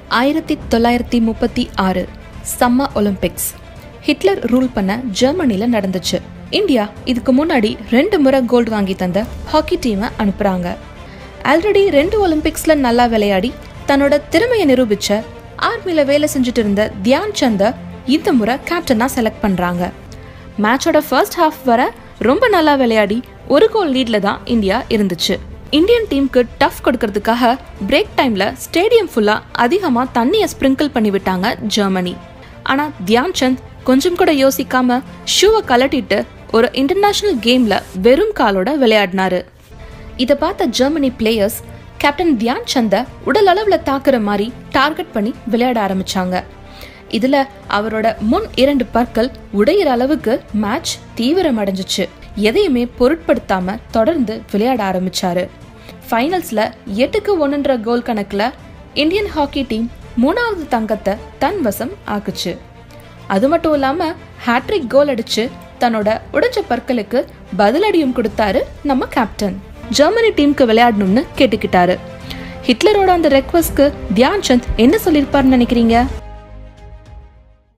ஆயிரத்தி தொள்ளாயிரத்தி முப்பத்தி ஆறு சம்மர் ஒலிம்பிக்ஸ் ஹிட்லர் ரூல் பண்ண ஜெர்மனில நடந்துச்சு இந்தியா இதுக்கு முன்னாடி ரெண்டு முறை கோல்டு வாங்கி தந்த ஹாக்கி டீமை அனுப்புறாங்க ஆல்ரெடி ரெண்டு ஒலிம்பிக்ஸ்ல நல்லா விளையாடி தன்னோட திறமையை நிரூபிச்ச ஆர்மில வேலை செஞ்சுட்டு இருந்த தியான் சந்த இந்த முறை கேப்டனா செலக்ட் பண்றாங்க மேட்சோட ஃபர்ஸ்ட் ஹாஃப் வர ரொம்ப நல்லா விளையாடி ஒரு கோல் லீட்ல தான் இந்தியா இருந்துச்சு இந்தியன் டீமுக்கு டஃப் கொடுக்கறதுக்காக பிரேக் டைம்ல ஸ்டேடியம் ஃபுல்லா அதிகமா தண்ணியை ஸ்ப்ரிங்கிள் பண்ணி விட்டாங்க ஜெர்மனி ஆனா தியான் சந்த் கொஞ்சம் கூட யோசிக்காம ஷூவை கலட்டிட்டு ஒரு இன்டர்நேஷனல் கேம்ல வெறும் காலோட விளையாடினாரு இதை பார்த்த ஜெர்மனி பிளேயர்ஸ் கேப்டன் தியான் சந்த உடல் அளவுல தாக்குற மாதிரி டார்கெட் பண்ணி விளையாட ஆரம்பிச்சாங்க இதுல அவரோட முன் இரண்டு பற்கள் உடையிற அளவுக்கு மேட்ச் தீவிரம் அடைஞ்சிச்சு எதையுமே பொருட்படுத்தாம தொடர்ந்து விளையாட ஆரம்பிச்சாரு ஃபைனல்ஸ்ல எட்டுக்கு ஒன்றுன்ற கோல் கணக்குல இந்தியன் ஹாக்கி டீம் மூணாவது தங்கத்தை தன் வசம் ஆக்குச்சு அது மட்டும் இல்லாம ஹேட்ரிக் கோல் அடிச்சு தன்னோட உடைஞ்ச பற்களுக்கு பதிலடியும் கொடுத்தாரு நம்ம கேப்டன் ஜெர்மனி டீமுக்கு விளையாடணும்னு கேட்டுக்கிட்டாரு ஹிட்லரோட அந்த ரெக்வஸ்ட்க்கு தியான் சந்த் என்ன சொல்லியிருப்பாருன்னு நினைக்கிறீங்க